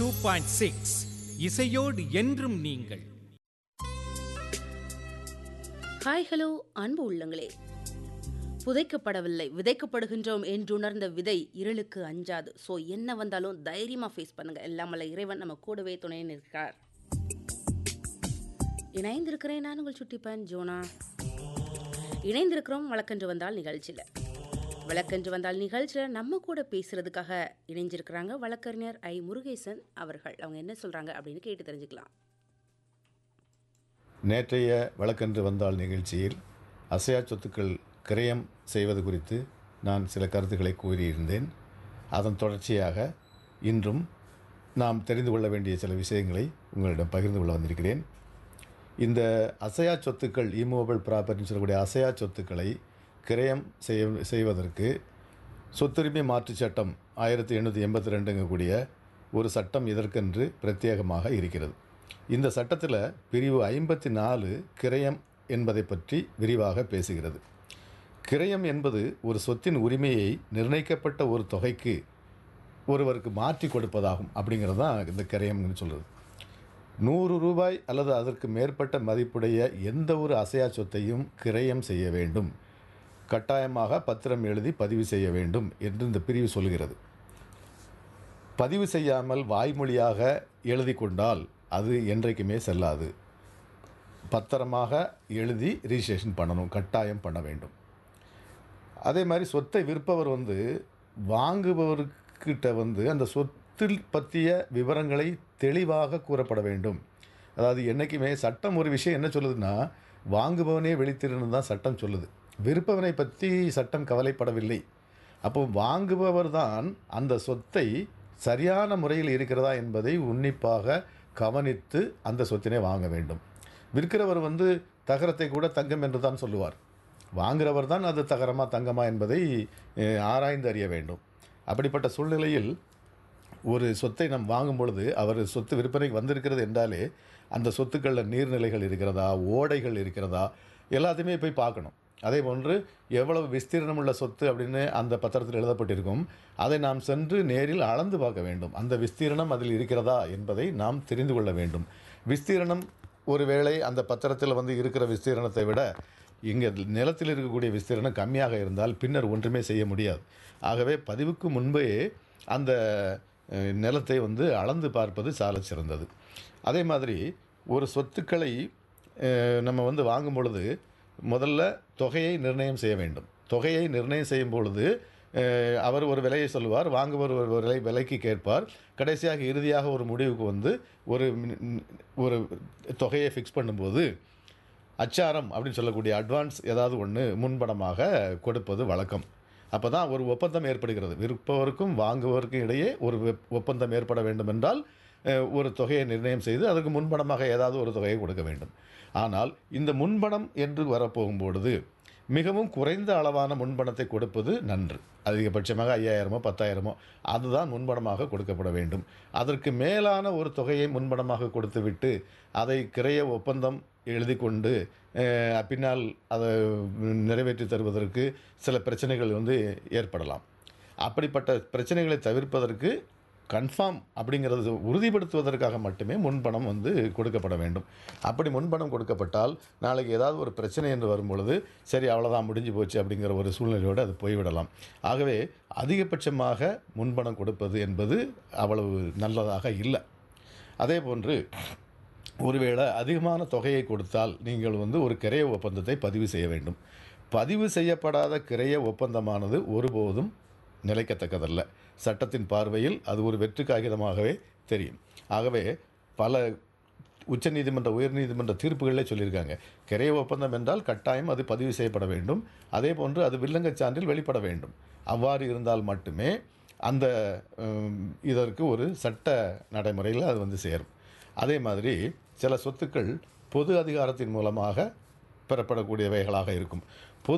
two point six இசையோடு என்றும் நீங்கள் ஹாய் ஹலோ அன்பு உள்ளங்களே புதைக்கப்படவில்லை விதைக்கப்படுகின்றோம் என்றுணர்ந்த விதை இருளுக்கு அஞ்சாது ஸோ என்ன வந்தாலும் தைரியமாக ஃபேஸ் பண்ணுங்க எல்லாமல்ல இறைவன் நம்ம கூடவே துணை நிற்கிறார் இணைந்திருக்கிறேன் நான் உங்கள் சுட்டிப்பேன் ஜோனா இணைந்திருக்கிறோம் வழக்கன்று வந்தால் நிகழ்ச்சியில் வழக்கன்று வந்தால் நிகழ்ச்சியில் நம்ம கூட பேசுறதுக்காக இணைஞ்சிருக்கிறாங்க வழக்கறிஞர் ஐ முருகேசன் அவர்கள் அவங்க என்ன சொல்றாங்க அப்படின்னு கேட்டு தெரிஞ்சுக்கலாம் நேற்றைய வழக்கன்று வந்தால் நிகழ்ச்சியில் அசையா சொத்துக்கள் கிரயம் செய்வது குறித்து நான் சில கருத்துக்களை கூறியிருந்தேன் அதன் தொடர்ச்சியாக இன்றும் நாம் தெரிந்து கொள்ள வேண்டிய சில விஷயங்களை உங்களிடம் பகிர்ந்து கொள்ள வந்திருக்கிறேன் இந்த அசையா சொத்துக்கள் இமூவபிள் ப்ராப்பர்ட்டின்னு சொல்லக்கூடிய அசையா சொத்துக்களை கிரயம் செய்ய செய்வதற்கு சொத்துரிமை மாற்றுச் சட்டம் ஆயிரத்தி எண்ணூற்றி எண்பத்தி ரெண்டுங்கக்கூடிய ஒரு சட்டம் இதற்கென்று பிரத்யேகமாக இருக்கிறது இந்த சட்டத்தில் பிரிவு ஐம்பத்தி நாலு கிரயம் என்பதை பற்றி விரிவாக பேசுகிறது கிரயம் என்பது ஒரு சொத்தின் உரிமையை நிர்ணயிக்கப்பட்ட ஒரு தொகைக்கு ஒருவருக்கு மாற்றி கொடுப்பதாகும் அப்படிங்கிறது தான் இந்த கிரயம்னு சொல்கிறது நூறு ரூபாய் அல்லது அதற்கு மேற்பட்ட மதிப்புடைய எந்த ஒரு அசையா சொத்தையும் கிரயம் செய்ய வேண்டும் கட்டாயமாக பத்திரம் எழுதி பதிவு செய்ய வேண்டும் என்று இந்த பிரிவு சொல்கிறது பதிவு செய்யாமல் வாய்மொழியாக எழுதி கொண்டால் அது என்றைக்குமே செல்லாது பத்திரமாக எழுதி ரிஜிஸ்ட்ரேஷன் பண்ணணும் கட்டாயம் பண்ண வேண்டும் அதே மாதிரி சொத்தை விற்பவர் வந்து வாங்குபவர்கிட்ட வந்து அந்த சொத்தில் பற்றிய விவரங்களை தெளிவாக கூறப்பட வேண்டும் அதாவது என்றைக்குமே சட்டம் ஒரு விஷயம் என்ன சொல்லுதுன்னா வாங்குபவனே வெளித்திருன்னு தான் சட்டம் சொல்லுது விற்பவனை பற்றி சட்டம் கவலைப்படவில்லை அப்போ வாங்குபவர் தான் அந்த சொத்தை சரியான முறையில் இருக்கிறதா என்பதை உன்னிப்பாக கவனித்து அந்த சொத்தினை வாங்க வேண்டும் விற்கிறவர் வந்து தகரத்தை கூட தங்கம் என்று தான் சொல்லுவார் வாங்குறவர் தான் அது தகரமா தங்கமா என்பதை அஹ், ஆராய்ந்து அறிய வேண்டும் அப்படிப்பட்ட சூழ்நிலையில் ஒரு சொத்தை நாம் வாங்கும் பொழுது அவர் சொத்து விற்பனைக்கு வந்திருக்கிறது என்றாலே அந்த சொத்துக்களில் நீர்நிலைகள் இருக்கிறதா ஓடைகள் இருக்கிறதா எல்லாத்தையுமே போய் பார்க்கணும் அதே போன்று எவ்வளவு விஸ்தீர்ணம் உள்ள சொத்து அப்படின்னு அந்த பத்திரத்தில் எழுதப்பட்டிருக்கும் அதை நாம் சென்று நேரில் அளந்து பார்க்க வேண்டும் அந்த விஸ்தீரணம் அதில் இருக்கிறதா என்பதை நாம் தெரிந்து கொள்ள வேண்டும் விஸ்தீரணம் ஒருவேளை அந்த பத்திரத்தில் வந்து இருக்கிற விஸ்தீரணத்தை விட இங்கே நிலத்தில் இருக்கக்கூடிய விஸ்தீரணம் கம்மியாக இருந்தால் பின்னர் ஒன்றுமே செய்ய முடியாது ஆகவே பதிவுக்கு முன்பே அந்த அஹ், நிலத்தை வந்து அளந்து பார்ப்பது சாலச் சிறந்தது அதே மாதிரி ஒரு சொத்துக்களை அஹ், நம்ம வந்து வாங்கும் பொழுது முதல்ல தொகையை நிர்ணயம் செய்ய வேண்டும் தொகையை நிர்ணயம் செய்யும் பொழுது அஹ், அவர் ஒரு விலையை சொல்லுவார் வாங்குபவர் ஒரு விலை விலைக்கு கேட்பார் கடைசியாக இறுதியாக ஒரு முடிவுக்கு வந்து ஒரு ம், ஒரு தொகையை ஃபிக்ஸ் பண்ணும்போது அச்சாரம் அப்படின்னு சொல்லக்கூடிய அட்வான்ஸ் ஏதாவது ஒன்று முன்பணமாக கொடுப்பது வழக்கம் அப்போ தான் ஒரு ஒப்பந்தம் ஏற்படுகிறது விற்பவருக்கும் வாங்குவதற்கும் இடையே ஒரு வெப்- ஒப்பந்தம் ஏற்பட வேண்டும் என்றால் அஹ், ஒரு தொகையை நிர்ணயம் செய்து அதற்கு முன்பணமாக ஏதாவது ஒரு தொகையை கொடுக்க வேண்டும் ஆனால் இந்த முன்பணம் என்று வரப்போகும்பொழுது மிகவும் குறைந்த அளவான முன்பணத்தை கொடுப்பது நன்று அதிகபட்சமாக ஐயாயிரமோ பத்தாயிரமோ அதுதான் முன்பணமாக கொடுக்கப்பட வேண்டும் அதற்கு மேலான ஒரு தொகையை முன்பணமாக கொடுத்துவிட்டு அதை கிரைய ஒப்பந்தம் எழுதி கொண்டு அஹ், பின்னால் அதை நிறைவேற்றி தருவதற்கு சில பிரச்சனைகள் வந்து ஏற்படலாம் அப்படிப்பட்ட பிரச்சனைகளை தவிர்ப்பதற்கு கன்ஃபார்ம் அப்படிங்கிறது உறுதிப்படுத்துவதற்காக மட்டுமே முன்பணம் வந்து கொடுக்கப்பட வேண்டும் அப்படி முன்பணம் கொடுக்கப்பட்டால் நாளைக்கு ஏதாவது ஒரு பிரச்சனை என்று வரும்பொழுது சரி அவ்வளோதான் முடிஞ்சு போச்சு அப்படிங்கிற ஒரு சூழ்நிலையோடு அது போய்விடலாம் ஆகவே அதிகபட்சமாக முன்பணம் கொடுப்பது என்பது அவ்வளவு நல்லதாக இல்லை அதே போன்று ஒருவேளை அதிகமான தொகையை கொடுத்தால் நீங்கள் வந்து ஒரு கிரைய ஒப்பந்தத்தை பதிவு செய்ய வேண்டும் பதிவு செய்யப்படாத கிரைய ஒப்பந்தமானது ஒருபோதும் நிலைக்கத்தக்கதல்ல சட்டத்தின் பார்வையில் அது ஒரு வெற்று காகிதமாகவே தெரியும் ஆகவே பல உச்சநீதிமன்ற உயர்நீதிமன்ற தீர்ப்புகளிலே சொல்லியிருக்காங்க கிரைய ஒப்பந்தம் என்றால் கட்டாயம் அது பதிவு செய்யப்பட வேண்டும் அதே போன்று அது வில்லங்கச் சான்றில் வெளிப்பட வேண்டும் அவ்வாறு இருந்தால் மட்டுமே அந்த உம், இதற்கு ஒரு சட்ட நடைமுறையில் அது வந்து சேரும் அதே மாதிரி சில சொத்துக்கள் பொது அதிகாரத்தின் மூலமாக பெறப்படக்கூடியவைகளாக இருக்கும்